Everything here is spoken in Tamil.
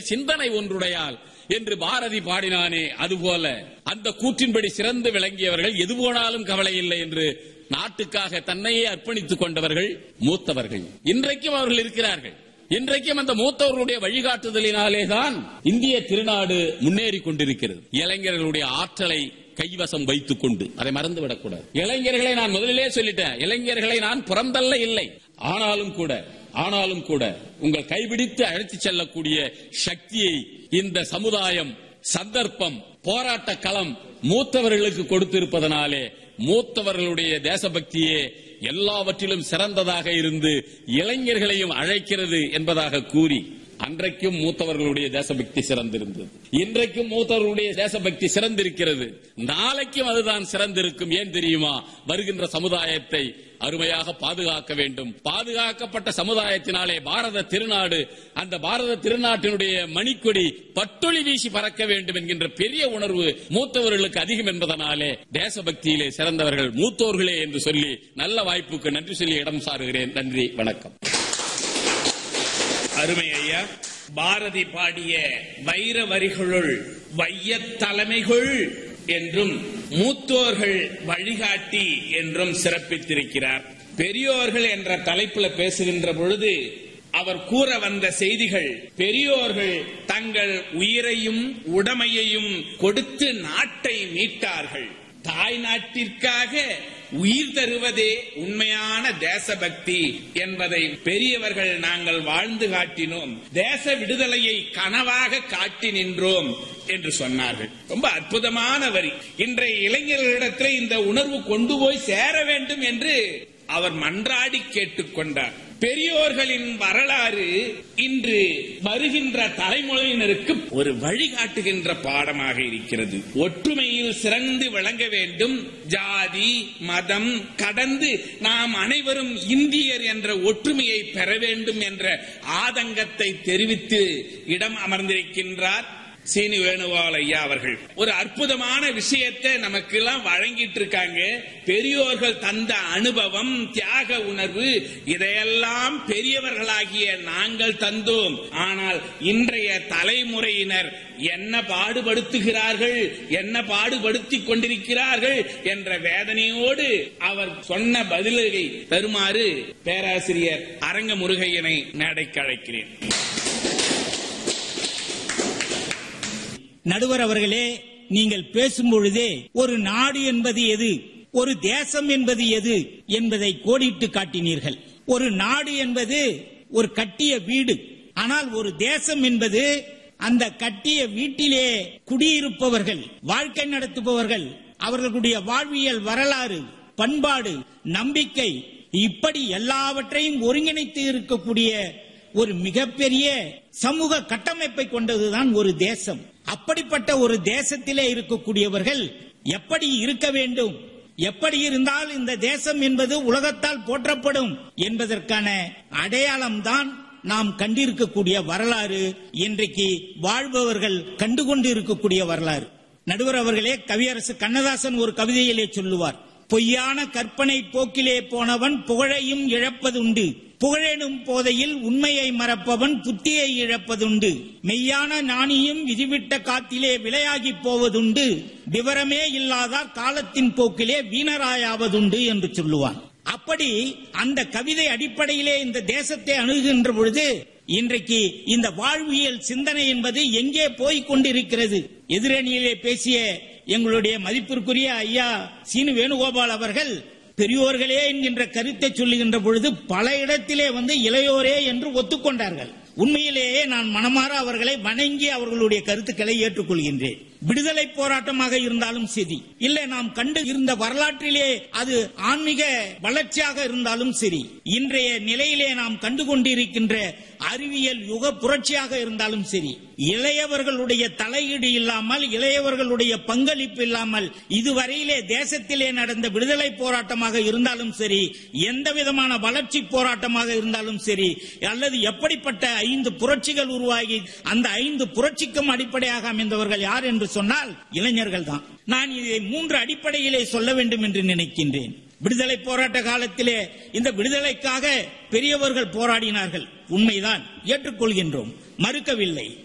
வழியில் சிந்தனை ஒன்றுடையால் என்று பாரதி பாடினானே அதுபோல அந்த கூற்றின்படி சிறந்து விளங்கியவர்கள் எது போனாலும் கவலை இல்லை என்று நாட்டுக்காக தன்னையே அர்ப்பணித்துக் கொண்டவர்கள் மூத்தவர்கள் இன்றைக்கும் அவர்கள் இருக்கிறார்கள் இன்றைக்கும் அந்த மூத்தவர்களுடைய வழிகாட்டுதலினாலே தான் இந்திய திருநாடு முன்னேறி கொண்டிருக்கிறது இளைஞர்களுடைய ஆற்றலை கைவசம் வைத்துக் கொண்டு அதை மறந்து விடக்கூடாது இளைஞர்களை நான் முதலிலே சொல்லிட்டேன் இளைஞர்களை நான் புறந்தல்ல இல்லை ஆனாலும் கூட ஆனாலும் கூட உங்கள் கைபிடித்து அழைத்துச் செல்லக்கூடிய சக்தியை இந்த சமுதாயம் சந்தர்ப்பம் போராட்ட களம் மூத்தவர்களுக்கு கொடுத்திருப்பதனாலே மூத்தவர்களுடைய தேசபக்தியே எல்லாவற்றிலும் சிறந்ததாக இருந்து இளைஞர்களையும் அழைக்கிறது என்பதாக கூறி அன்றைக்கும் மூத்தவர்களுடைய தேசபக்தி சிறந்திருந்தது இன்றைக்கும் மூத்தவர்களுடைய தேசபக்தி சிறந்திருக்கிறது நாளைக்கும் அதுதான் சிறந்திருக்கும் ஏன் தெரியுமா வருகின்ற சமுதாயத்தை அருமையாக பாதுகாக்க வேண்டும் பாதுகாக்கப்பட்ட சமுதாயத்தினாலே பாரத திருநாடு அந்த பாரத திருநாட்டினுடைய மணிக்கொடி பட்டொளி வீசி பறக்க வேண்டும் என்கின்ற பெரிய உணர்வு மூத்தவர்களுக்கு அதிகம் என்பதனாலே தேசபக்தியிலே சிறந்தவர்கள் மூத்தோர்களே என்று சொல்லி நல்ல வாய்ப்புக்கு நன்றி சொல்லி இடம் சாருகிறேன் நன்றி வணக்கம் அருமை ஐயா பாரதி பாடிய வைர வரிகளுள் வையத் தலைமைகள் என்றும் மூத்தோர்கள் வழிகாட்டி என்றும் சிறப்பித்திருக்கிறார் பெரியோர்கள் என்ற தலைப்புல பேசுகின்ற பொழுது அவர் கூற வந்த செய்திகள் பெரியோர்கள் தங்கள் உயிரையும் உடமையையும் கொடுத்து நாட்டை மீட்டார்கள் தாய் நாட்டிற்காக உயிர் தருவதே உண்மையான தேசபக்தி என்பதை பெரியவர்கள் நாங்கள் வாழ்ந்து காட்டினோம் தேச விடுதலையை கனவாக காட்டி நின்றோம் என்று சொன்னார்கள் ரொம்ப அற்புதமான வரி இன்றைய இளைஞர்களிடத்தில் இந்த உணர்வு கொண்டு போய் சேர வேண்டும் என்று அவர் மன்றாடி கேட்டுக்கொண்டார் பெரியோர்களின் வரலாறு இன்று வருகின்ற தலைமுறையினருக்கு ஒரு வழிகாட்டுகின்ற பாடமாக இருக்கிறது ஒற்றுமையில் சிறந்து விளங்க வேண்டும் ஜாதி மதம் கடந்து நாம் அனைவரும் இந்தியர் என்ற ஒற்றுமையை பெற வேண்டும் என்ற ஆதங்கத்தை தெரிவித்து இடம் அமர்ந்திருக்கின்றார் சீனி வேணுகோபால் ஐயா அவர்கள் ஒரு அற்புதமான விஷயத்தை நமக்கு எல்லாம் வழங்கிட்டு இருக்காங்க பெரியோர்கள் தந்த அனுபவம் தியாக உணர்வு இதையெல்லாம் பெரியவர்களாகிய நாங்கள் தந்தோம் ஆனால் இன்றைய தலைமுறையினர் என்ன பாடுபடுத்துகிறார்கள் என்ன பாடுபடுத்திக் கொண்டிருக்கிறார்கள் என்ற வேதனையோடு அவர் சொன்ன பதிலை தருமாறு பேராசிரியர் அரங்க முருகையனை மேடைக்கு அழைக்கிறேன் நடுவர் அவர்களே நீங்கள் பேசும் பொழுதே ஒரு நாடு என்பது எது ஒரு தேசம் என்பது எது என்பதை கோடிட்டு காட்டினீர்கள் ஒரு நாடு என்பது ஒரு கட்டிய வீடு ஆனால் ஒரு தேசம் என்பது அந்த கட்டிய வீட்டிலே குடியிருப்பவர்கள் வாழ்க்கை நடத்துபவர்கள் அவர்களுடைய வாழ்வியல் வரலாறு பண்பாடு நம்பிக்கை இப்படி எல்லாவற்றையும் ஒருங்கிணைத்து இருக்கக்கூடிய ஒரு மிகப்பெரிய சமூக கட்டமைப்பை கொண்டதுதான் ஒரு தேசம் அப்படிப்பட்ட ஒரு தேசத்திலே இருக்கக்கூடியவர்கள் எப்படி இருக்க வேண்டும் எப்படி இருந்தால் இந்த தேசம் என்பது உலகத்தால் போற்றப்படும் என்பதற்கான அடையாளம்தான் நாம் கண்டிருக்கக்கூடிய வரலாறு இன்றைக்கு வாழ்பவர்கள் கண்டுகொண்டு இருக்கக்கூடிய வரலாறு நடுவர் அவர்களே கவியரசு கண்ணதாசன் ஒரு கவிதையிலே சொல்லுவார் பொய்யான கற்பனை போக்கிலே போனவன் புகழையும் இழப்பதுண்டு புகழெனும் போதையில் உண்மையை மறப்பவன் புத்தியை இழப்பதுண்டு மெய்யான நாணியும் விதிவிட்ட காத்திலே விளையாகி போவதுண்டு விவரமே இல்லாதார் காலத்தின் போக்கிலே வீணராயாவதுண்டு என்று சொல்லுவான் அப்படி அந்த கவிதை அடிப்படையிலே இந்த தேசத்தை அணுகுகின்ற பொழுது இன்றைக்கு இந்த வாழ்வியல் சிந்தனை என்பது எங்கே போய் கொண்டிருக்கிறது எதிரணியிலே பேசிய எங்களுடைய மதிப்பிற்குரிய ஐயா சீனு வேணுகோபால் அவர்கள் பெரியோர்களே என்கின்ற கருத்தை சொல்லுகின்ற பொழுது பல இடத்திலே வந்து இளையோரே என்று ஒத்துக்கொண்டார்கள் உண்மையிலேயே நான் மனமாற அவர்களை வணங்கி அவர்களுடைய கருத்துக்களை ஏற்றுக்கொள்கின்றேன் விடுதலை போராட்டமாக இருந்தாலும் சரி இல்லை நாம் கண்டு இருந்த வரலாற்றிலே அது ஆன்மீக வளர்ச்சியாக இருந்தாலும் சரி இன்றைய நிலையிலே நாம் கண்டு கொண்டிருக்கின்ற அறிவியல் யுக புரட்சியாக இருந்தாலும் சரி இளையவர்களுடைய தலையீடு இல்லாமல் இளையவர்களுடைய பங்களிப்பு இல்லாமல் இதுவரையிலே தேசத்திலே நடந்த விடுதலை போராட்டமாக இருந்தாலும் சரி எந்த விதமான வளர்ச்சி போராட்டமாக இருந்தாலும் சரி அல்லது எப்படிப்பட்ட ஐந்து புரட்சிகள் உருவாகி அந்த ஐந்து புரட்சிக்கும் அடிப்படையாக அமைந்தவர்கள் யார் என்று சொன்னால் இளைஞர்கள் தான் நான் இதை மூன்று அடிப்படையிலே சொல்ல வேண்டும் என்று நினைக்கின்றேன் விடுதலை போராட்ட காலத்திலே இந்த விடுதலைக்காக பெரியவர்கள் போராடினார்கள் உண்மைதான் ஏற்றுக்கொள்கின்றோம் மறுக்கவில்லை